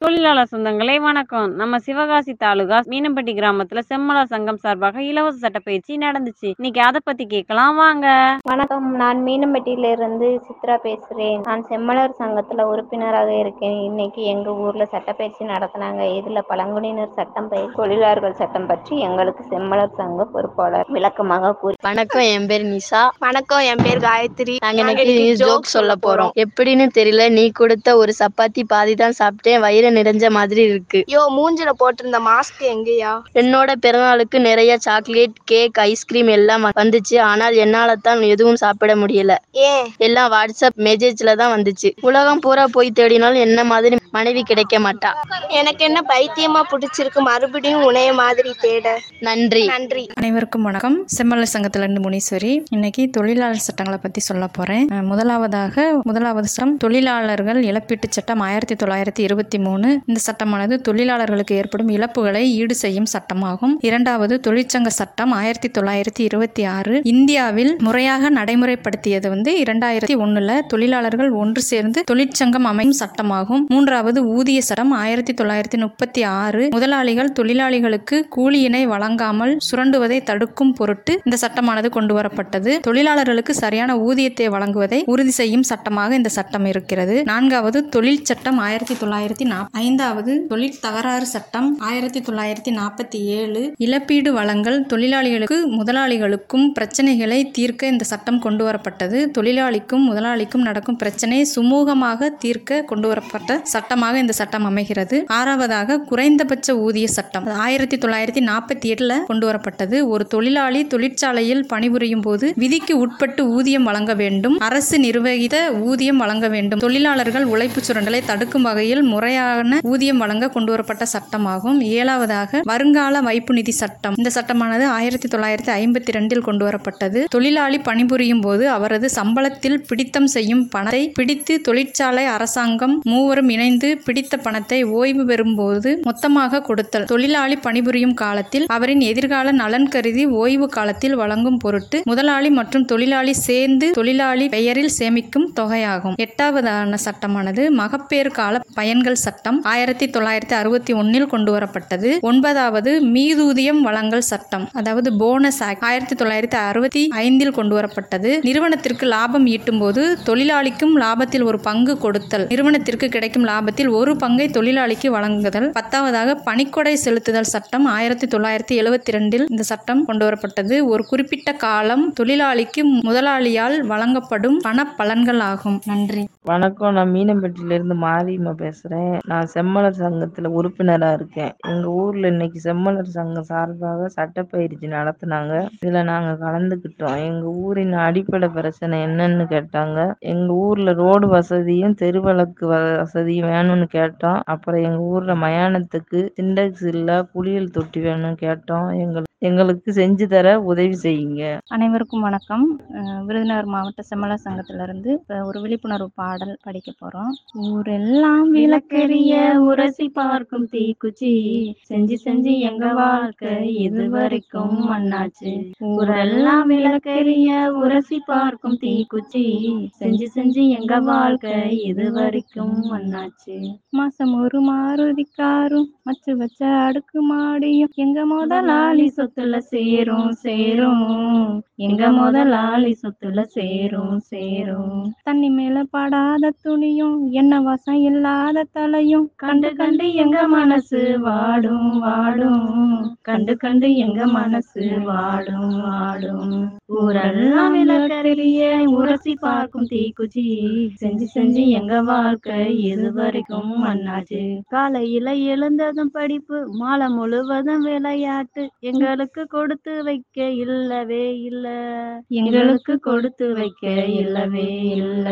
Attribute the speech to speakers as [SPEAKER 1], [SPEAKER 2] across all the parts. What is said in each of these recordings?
[SPEAKER 1] தொழிலாளர் சொந்தங்களே வணக்கம் நம்ம சிவகாசி தாலுகா மீனம்பட்டி கிராமத்துல செம்மலர் சங்கம் சார்பாக இலவச சட்டப்பயிற்சி நடந்துச்சு இன்னைக்கு அதை பத்தி கேட்கலாம் வாங்க
[SPEAKER 2] வணக்கம் நான் மீனம்பட்டியிலிருந்து சித்ரா பேசுகிறேன் நான் செம்மலர் சங்கத்தில் உறுப்பினராக இருக்கேன் இன்னைக்கு எங்கள் ஊரில் சட்டப்பயிற்சி நடத்தினாங்க இதில் பழங்குடியினர் சட்டம் பயிர் தொழிலாளர்கள் சட்டம் பற்றி எங்களுக்கு செம்மலர் சங்க பொறுப்பாளர் விளக்கமாக கூறி
[SPEAKER 3] வணக்கம் என் பேர் நிஷா
[SPEAKER 4] வணக்கம் என் பேர் காயத்ரி
[SPEAKER 3] நாங்க இன்னைக்கு ஜோக் சொல்ல போறோம் எப்படின்னு தெரியல நீ கொடுத்த ஒரு சப்பாத்தி பாதி தான் சாப்பிட்டேன் வயிறு நிறைஞ்ச மாதிரி இருக்கு
[SPEAKER 4] யோ மூஞ்சில போட்டிருந்த மாஸ்க் எங்கயா
[SPEAKER 3] என்னோட பிறந்தநாளுக்கு நிறைய சாக்லேட் கேக் ஐஸ்கிரீம் எல்லாம் வந்துச்சு ஆனால் என்னால தான் எதுவும் சாப்பிட முடியல
[SPEAKER 4] ஏன்
[SPEAKER 3] எல்லாம் வாட்ஸ்அப் மெசேஜ்ல தான் வந்துச்சு உலகம் பூரா போய் தேடினாலும் என்ன மாதிரி மனைவி கிடைக்க மாட்டா
[SPEAKER 4] எனக்கு என்ன பைத்தியமா பிடிச்சிருக்கு மறுபடியும் உனைய மாதிரி தேட
[SPEAKER 3] நன்றி
[SPEAKER 4] நன்றி
[SPEAKER 5] அனைவருக்கும் வணக்கம் செம்மலர் சங்கத்திலிருந்து முனீஸ்வரி இன்னைக்கு தொழிலாளர் சட்டங்களை பற்றி சொல்ல போகிறேன் முதலாவதாக முதலாவது சட்டம் தொழிலாளர்கள் இழப்பீட்டு சட்டம் ஆயிரத்தி தொள்ளாயிரத்தி இருபத்தி மூணு இந்த சட்டமானது தொழிலாளர்களுக்கு ஏற்படும் இழப்புகளை ஈடு செய்யும் சட்டமாகும் இரண்டாவது தொழிற்சங்க சட்டம் ஆயிரத்தி தொள்ளாயிரத்தி இருபத்தி ஆறு இந்தியாவில் முறையாக நடைமுறைப்படுத்தியது வந்து இரண்டாயிரத்தி ஒண்ணுல தொழிலாளர்கள் ஒன்று சேர்ந்து தொழிற்சங்கம் அமையும் சட்டமாகும் மூன்றாவது ஊதிய சட்டம் ஆயிரத்தி தொள்ளாயிரத்தி முப்பத்தி ஆறு முதலாளிகள் தொழிலாளிகளுக்கு கூலியினை வழங்காமல் சுரண்டுவதை தடுக்கும் பொருட்டு இந்த சட்டமானது கொண்டு வரப்பட்டது தொழிலாளர்களுக்கு சரியான ஊதியத்தை வழங்குவதை உறுதி செய்யும் சட்டமாக இந்த சட்டம் இருக்கிறது நான்காவது தொழில் சட்டம் ஆயிரத்தி தொள்ளாயிரத்தி ஐந்தாவது தொழில் தகராறு சட்டம் ஆயிரத்தி தொள்ளாயிரத்தி நாற்பத்தி ஏழு இழப்பீடு வழங்கல் தொழிலாளிகளுக்கு முதலாளிகளுக்கும் பிரச்சனைகளை தீர்க்க இந்த சட்டம் கொண்டு வரப்பட்டது தொழிலாளிக்கும் முதலாளிக்கும் நடக்கும் பிரச்சனை சுமூகமாக தீர்க்க கொண்டு வரப்பட்ட சட்டமாக இந்த சட்டம் அமைகிறது ஆறாவதாக குறைந்தபட்ச ஊதிய சட்டம் ஆயிரத்தி தொள்ளாயிரத்தி நாற்பத்தி எட்டுல கொண்டு வரப்பட்டது ஒரு தொழிலாளி தொழிற்சாலையில் பணிபுரியும் போது விதிக்கு உட்பட்டு ஊதியம் வழங்க வேண்டும் அரசு நிர்வகித்த ஊதியம் வழங்க வேண்டும் தொழிலாளர்கள் உழைப்பு சுரண்டலை தடுக்கும் வகையில் முறையான ஊதியம் வழங்க கொண்டு வரப்பட்ட சட்டமாகும் ஏழாவதாக வருங்கால வைப்பு நிதி சட்டம் இந்த சட்டமானது ஆயிரத்தி தொள்ளாயிரத்தி ஐம்பத்தி ரெண்டில் கொண்டு வரப்பட்டது தொழிலாளி பணிபுரியும் போது அவரது சம்பளத்தில் பிடித்தம் செய்யும் பணத்தை பிடித்து தொழிற்சாலை அரசாங்கம் மூவரும் இணைந்து பிடித்த பணத்தை ஓய்வு பெறும் போது மொத்தமாக கொடுத்தல் தொழிலாளி பணிபுரியும் காலத்தில் அவரின் எதிர்கால நலன் கருதி ஓய்வு காலத்தில் வழங்கும் பொருட்டு முதலாளி மற்றும் தொழிலாளி சேர்ந்து தொழிலாளி பெயரில் சேமிக்கும் தொகையாகும் எட்டாவதான சட்டமானது மகப்பேறு கால பயன்கள் சட்டம் ஆயிரத்தி தொள்ளாயிரத்தி அறுபத்தி ஒன்னில் கொண்டு வரப்பட்டது ஒன்பதாவது மீதூதியம் வழங்கல் சட்டம் அதாவது போனஸ் ஆக்ட் ஆயிரத்தி தொள்ளாயிரத்தி அறுபத்தி ஐந்தில் கொண்டு வரப்பட்டது நிறுவனத்திற்கு லாபம் ஈட்டும் போது தொழிலாளிக்கும் லாபத்தில் ஒரு பங்கு கொடுத்தல் நிறுவனத்திற்கு கிடைக்கும் லாபத்தில் ஒரு பங்கை தொழிலாளிக்கு வழங்குதல் பத்தாவதாக பணிக்கொடை செலுத்துதல் சட்டம் ஆயிரத்தி தொள்ளாயிரத்தி எழுபத்தி ரெண்டில் இந்த சட்டம் கொண்டு வரப்பட்டது ஒரு குறிப்பிட்ட காலம் தொழிலாளிக்கு முதலாளியால் வழங்கப்படும் பண பலன்கள் ஆகும் நன்றி
[SPEAKER 6] வணக்கம் நான் மீனம்பட்டியிலேருந்து மாரியம்மா பேசுகிறேன் நான் செம்மலர் சங்கத்தில் உறுப்பினராக இருக்கேன் எங்கள் ஊரில் இன்னைக்கு செம்மலர் சங்கம் சார்பாக சட்டப்பயிற்சி நடத்துனாங்க இதில் நாங்கள் கலந்துக்கிட்டோம் எங்கள் ஊரின் அடிப்படை பிரச்சனை என்னன்னு கேட்டாங்க எங்கள் ஊரில் ரோடு வசதியும் தெருவிளக்கு வசதியும் வேணும்னு கேட்டோம் அப்புறம் எங்கள் ஊரில் மயானத்துக்கு சிண்டெக்ஸ் இல்லை குளியல் தொட்டி வேணும்னு கேட்டோம் எங்கள் எங்களுக்கு செஞ்சு தர உதவி செய்யுங்க
[SPEAKER 7] அனைவருக்கும் வணக்கம் அஹ் விருதுநகர் மாவட்ட செம்மலர் சங்கத்திலிருந்து இப்ப ஒரு விழிப்புணர்வு பாடல் படிக்க போறோம் ஊரெல்லாம் விளக்கெரிய உரசி பார்க்கும் தீக்குச்சி செஞ்சு செஞ்சு எங்க வாழ்க்கை இது வரைக்கும் மண்ணாச்சு ஊரெல்லாம் விளக்கெரிய உரசி பார்க்கும் தீக்குச்சி செஞ்சு செஞ்சு எங்க வாழ்க்கை இது வரைக்கும் மண்ணாச்சு மாசம் ஒரு மாருதி காரும் மச்சு வச்ச அடுக்கு மாடியும் எங்க முதலாளி சொத்துல சேரும் சேரும் எங்க முதலாளி சொத்துல சேரும் சேரும் தண்ணி மேல படாத துணியும் என்ன வாசம் இல்லாத தலையும் கண்டு கண்டு எங்க மனசு வாடும் வாடும் கண்டு கண்டு எங்க மனசு வாடும் வாடும் ஊரெல்லாம் விளக்கறிய உரசி பார்க்கும் தீக்குச்சி செஞ்சு செஞ்சு எங்க வாழ்க்கை இது வரைக்கும் மண்ணாச்சு காலையில எழுந்ததும் படிப்பு மாலை முழுவதும் விளையாட்டு எங்களுக்கு கொடுத்து வைக்க இல்லவே இல்ல எங்களுக்கு கொடுத்து வைக்க இல்லவே இல்ல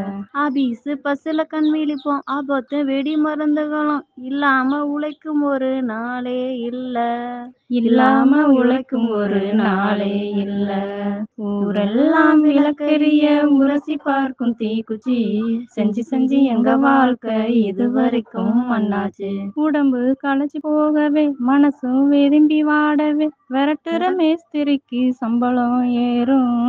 [SPEAKER 7] ஆபீஸ் பஸ்ல கண் விழிப்போம் ஆபத்து வெடி மருந்துகளும் இல்லாம உழைக்கும் ஒரு நாளே இல்ல இல்லாம உழைக்கும் ஒரு நாளே இல்ல ஊரெல்லாம் விளக்கெரிய உரசி பார்க்கும் தீக்குச்சி செஞ்சு செஞ்சு எங்க வாழ்க்கை இது வரைக்கும் மண்ணாச்சு உடம்பு களைச்சு போகவே மனசும் விரும்பி வாடவே விரட்டுற மேஸ்திரிக்கு சம்பளம் ஏறும்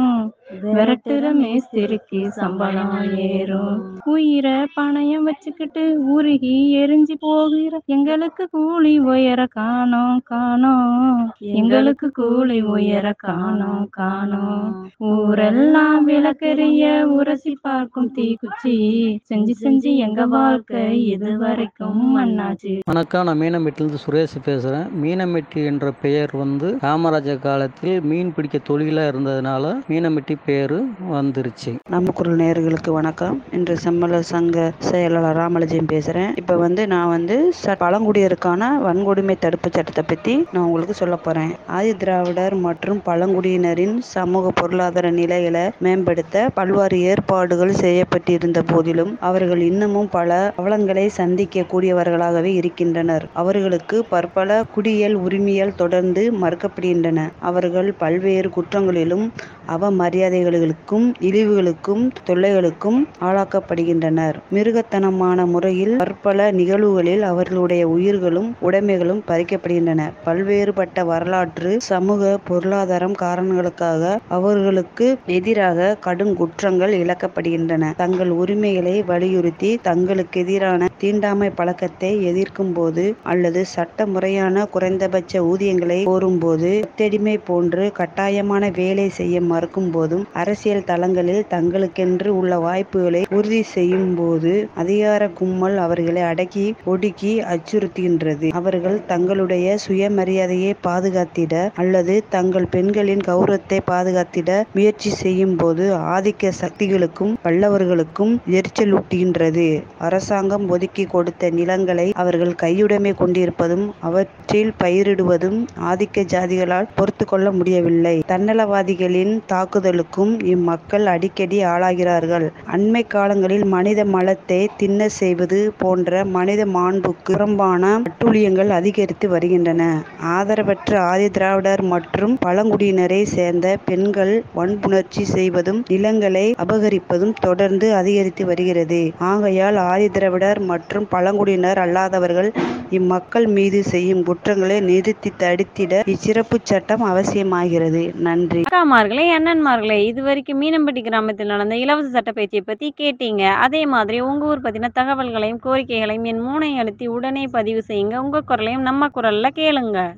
[SPEAKER 7] விரட்டுற மேஸ்திரிக்கு சம்பளம் ஏறும் உயிரை பணயம் வச்சுக்கிட்டு உருகி எரிஞ்சு போகிற எங்களுக்கு கூலி உயர காணோம் காணோம் எங்களுக்கு கூலி உயர காணோம் காணோம் ஊரெல்லாம் விளக்கெரிய உரசி பார்க்கும் தீக்குச்சி செஞ்சு செஞ்சு எங்க வாழ்க்கை இது வரைக்கும் மண்ணாச்சு
[SPEAKER 8] வணக்கம் நான் மீனம்பட்டியிலிருந்து சுரேஷ் பேசுகிறேன் மீனம்பட்டி என்ற பெயர் வந்து காமராஜர் காலத்தில் மீன் பிடிக்க தொழிலாக இருந்ததுனால மீனம்பட்டி பேர் வந்துருச்சு
[SPEAKER 9] நம்ம குரல் நேயர்களுக்கு வணக்கம் இன்று செம்மலர் சங்க செயலாளர் ராமலஜியம் பேசுகிறேன் இப்போ வந்து நான் வந்து ச பழங்குடியருக்கான வன்கொடுமை தடுப்பு சட்டத்தை பற்றி நான் உங்களுக்கு சொல்ல போகிறேன் ஆதி திராவிடர் மற்றும் பழங்குடியினரின் சமூக பொருளாதார நிலைகளை மேம்படுத்த பல்வேறு ஏற்பாடுகள் செய்யப்பட்டிருந்த போதிலும் அவர்கள் இன்னமும் பல அவலங்களை சந்திக்க கூடியவர்களாகவே இருக்கின்றனர் அவர்களுக்கு பற்பல குடியியல் உரிமைகள் தொடர்ந்து மறுக்கப்படுகின்றன அவர்கள் பல்வேறு குற்றங்களிலும் அவமரியாதைகளுக்கும் இழிவுகளுக்கும் தொல்லைகளுக்கும் ஆளாக்கப்படுகின்றனர் மிருகத்தனமான முறையில் பற்பல நிகழ்வுகளில் அவர்களுடைய உயிர்களும் உடைமைகளும் பறிக்கப்படுகின்றன பல்வேறுபட்ட வரலாற்று சமூக பொருளாதாரம் காரணங்களுக்காக அவர்களுக்கு எதிராக கடும் குற்றங்கள் இழக்கப்படுகின்றன தங்கள் உரிமைகளை வலியுறுத்தி தங்களுக்கு எதிரான தீண்டாமை பழக்கத்தை எதிர்க்கும் போது அல்லது சட்ட முறையான குறைந்தபட்ச ஊதியங்களை கோரும்போது ஒத்தடிமை போன்று கட்டாயமான வேலை செய்ய மறுக்கும் போதும் அரசியல் தளங்களில் தங்களுக்கென்று உள்ள வாய்ப்புகளை உறுதி செய்யும் போது அதிகார கும்பல் அவர்களை அடக்கி ஒடுக்கி அச்சுறுத்துகின்றது அவர்கள் தங்களுடைய சுயமரியாதையை பாதுகாத்திட அல்லது தங்கள் பெண்களின் கௌரவத்தை பாதுகாத்திட முயற்சி செய்யும் போது ஆதிக்க சக்திகளுக்கும் வல்லவர்களுக்கும் எரிச்சலூட்டுகின்றது அரசாங்கம் ஒதுக்கி கொடுத்த நிலங்களை அவர்கள் கையுடைமை கொண்டிருப்பதும் அவற்றில் பயிரிடுவதும் ஆதிக்க ஜாதிகளால் பொறுத்து கொள்ள முடியவில்லை தன்னலவாதிகளின் தாக்குதலுக்கும் இம்மக்கள் அடிக்கடி ஆளாகிறார்கள் அண்மை காலங்களில் மனித மலத்தை தின்ன செய்வது போன்ற மனித மாண்புக்கு புறம்பான அட்டூழியங்கள் அதிகரித்து வருகின்றன ஆதரவற்ற ஆதி திராவிடர் மற்றும் பழங்குடியினரை சேர்ந்த பெண்கள் வன்புணர்ச்சி செய்வதும் நிலங்களை அபகரிப்பதும் தொடர்ந்து அதிகரித்து வருகிறது ஆகையால் ஆதி திராவிடர் மற்றும் பழங்குடியினர் அல்லாதவர்கள் இம்மக்கள் மீது செய்யும் குற்றங்களை நிறுத்தி தடுத்திட இச்சிறப்பு சட்டம் அவசியமாகிறது நன்றி
[SPEAKER 1] அக்காமார்களே அண்ணன்மார்களே இது வரைக்கும் மீனம்பட்டி கிராமத்தில் நடந்த இலவச சட்ட பயிற்சியை பத்தி கேட்டீங்க அதே மாதிரி உங்க ஊர் பத்தின தகவல்களையும் கோரிக்கைகளையும் என் மூனை அழுத்தி உடனே பதிவு செய்யுங்க உங்க குரலையும் நம்ம குரல்ல கேளுங்க